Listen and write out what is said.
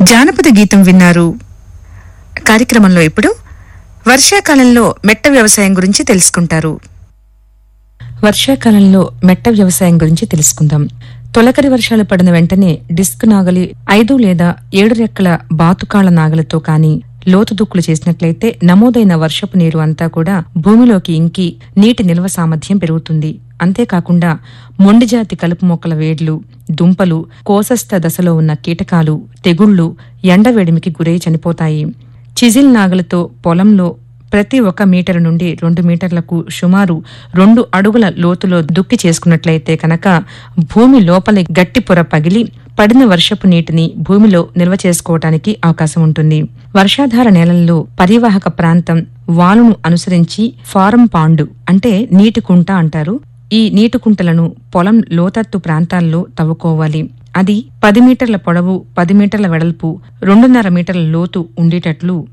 జానపద గీతం విన్నారు కార్యక్రమంలో ఇప్పుడు వర్షాకాలంలో మెట్ట వ్యవసాయం గురించి తెలుసుకుంటారు వర్షాకాలంలో మెట్ట వ్యవసాయం గురించి తెలుసుకుందాం తొలకరి వర్షాలు పడిన వెంటనే డిస్క్ నాగలి ఐదు లేదా ఏడు రెక్కల బాతుకాళ్ల నాగలతో కాని లోతు దుక్కులు చేసినట్లయితే నమోదైన వర్షపు నీరు అంతా కూడా భూమిలోకి ఇంకి నీటి నిల్వ సామర్థ్యం పెరుగుతుంది అంతేకాకుండా మొండిజాతి కలుపు మొక్కల వేడ్లు దుంపలు కోసస్థ దశలో ఉన్న కీటకాలు తెగుళ్లు ఎండవేడిమికి గురై చనిపోతాయి చిజిల్ నాగలతో పొలంలో ప్రతి ఒక మీటరు నుండి రెండు మీటర్లకు సుమారు రెండు అడుగుల లోతులో దుక్కి చేసుకున్నట్లయితే కనుక భూమి లోపలి గట్టి పొర పగిలి పడిన వర్షపు నీటిని భూమిలో నిల్వ చేసుకోవటానికి అవకాశం ఉంటుంది వర్షాధార నేలల్లో పరివాహక ప్రాంతం వాలును అనుసరించి ఫారం పాండు అంటే నీటి కుంట అంటారు ఈ నీటి కుంటలను పొలం లోతత్తు ప్రాంతాల్లో తవ్వుకోవాలి అది పది మీటర్ల పొడవు పది మీటర్ల వెడల్పు రెండున్నర మీటర్ల లోతు ఉండేటట్లు